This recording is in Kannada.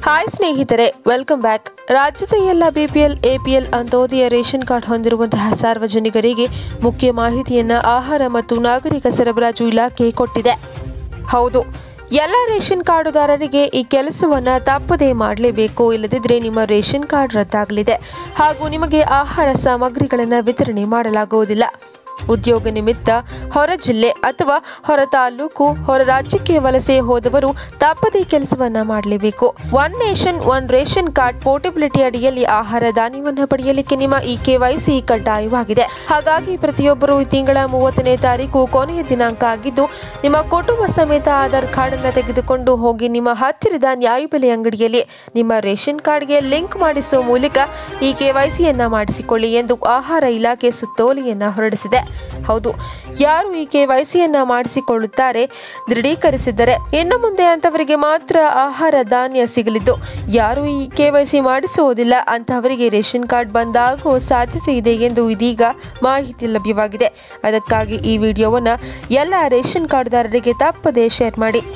ಹಾಯ್ ಸ್ನೇಹಿತರೆ ವೆಲ್ಕಮ್ ಬ್ಯಾಕ್ ರಾಜ್ಯದ ಎಲ್ಲ BPL APL Antyodaya ration card ಹೊಂದಿರುವಂತಹ ಸಾರ್ವಜನಿಕರಿಗೆ ಮುಖ್ಯ ಮಾಹಿತಿಯನ್ನ ಆಹಾರ ಮತ್ತು ನಾಗರಿಕ ಸರಬರಾಜು ಇಲಾಖೆ ಕೊಟ್ಟಿದೆ ಹೌದು ಎಲ್ಲ ರೇಷನ್ ಕಾರ್ಡುದಾರರಿಗೆ ಈ ಕೆಲಸವನ್ನ ತಪ್ಪದೇ ಮಾಡಲೇಬೇಕು ಇಲ್ಲದಿದ್ದರೆ ನಿಮ್ಮ ರೇಷನ್ ಕಾರ್ಡ್ ರದ್ದಾಗಲಿದೆ ಹಾಗೂ ನಿಮಗೆ ಆಹಾರ ಸಾಮಗ್ರಿಗಳನ್ನು ವಿತರಣೆ ಮಾಡಲಾಗುವುದಿಲ್ಲ ಉದ್ಯೋಗ ನಿಮಿತ್ತ ಹೊರ ಜಿಲ್ಲೆ ಅಥವಾ ಹೊರ ತಾಲೂಕು ಹೊರ ರಾಜ್ಯಕ್ಕೆ ವಲಸೆ ಹೋದವರು ತಪ್ಪದೇ ಕೆಲಸವನ್ನ ಮಾಡಲೇಬೇಕು one nation one ration card portability ಅಡಿಯಲ್ಲಿ ಆಹಾರ ಧಾನ್ಯವನ್ನು ಪಡೆಯಲಿಕ್ಕೆ ನಿಮ್ಮ ಈ ಕೆವೈಸಿ ಕಡ್ಡಾಯವಾಗಿದೆ ಹಾಗಾಗಿ ಪ್ರತಿಯೊಬ್ಬರು ಈ ತಿಂಗಳ ಮೂವತ್ತನೇ ತಾರೀಕು ಕೊನೆಯ ದಿನಾಂಕ ಆಗಿದ್ದು ನಿಮ್ಮ ಕುಟುಂಬ ಸಮೇತ ಆಧಾರ್ ಕಾರ್ಡ್ ಅನ್ನು ತೆಗೆದುಕೊಂಡು ಹೋಗಿ ನಿಮ್ಮ ಹತ್ತಿರದ ನ್ಯಾಯಬೆಲೆ ಅಂಗಡಿಯಲ್ಲಿ ನಿಮ್ಮ ರೇಷನ್ ಕಾರ್ಡ್ಗೆ ಲಿಂಕ್ ಮಾಡಿಸುವ ಮೂಲಕ ಈ ಕೆವೈಸಿಯನ್ನ ಮಾಡಿಸಿಕೊಳ್ಳಿ ಎಂದು ಆಹಾರ ಇಲಾಖೆ ಸುತ್ತೋಲೆಯನ್ನ ಹೊರಡಿಸಿದೆ ಹೌದು ಯಾರು ಈ ಕೆವೈಸಿಯನ್ನ ಮಾಡಿಸಿಕೊಳ್ಳುತ್ತಾರೆ ದೃಢೀಕರಿಸಿದ್ದರೆ ಇನ್ನು ಮುಂದೆ ಅಂತವರಿಗೆ ಮಾತ್ರ ಆಹಾರ ಧಾನ್ಯ ಸಿಗಲಿದ್ದು ಯಾರು ಈ ಕೆವೈಸಿ ಮಾಡಿಸುವುದಿಲ್ಲ ಅಂತಹವರಿಗೆ ರೇಷನ್ ಕಾರ್ಡ್ ಬಂದಾಗುವ ಸಾಧ್ಯತೆ ಇದೆ ಎಂದು ಇದೀಗ ಮಾಹಿತಿ ಲಭ್ಯವಾಗಿದೆ ಅದಕ್ಕಾಗಿ ಈ ವಿಡಿಯೋವನ್ನ ಎಲ್ಲ ರೇಷನ್ ಕಾರ್ಡ್ದಾರರಿಗೆ ತಪ್ಪದೇ ಶೇರ್ ಮಾಡಿ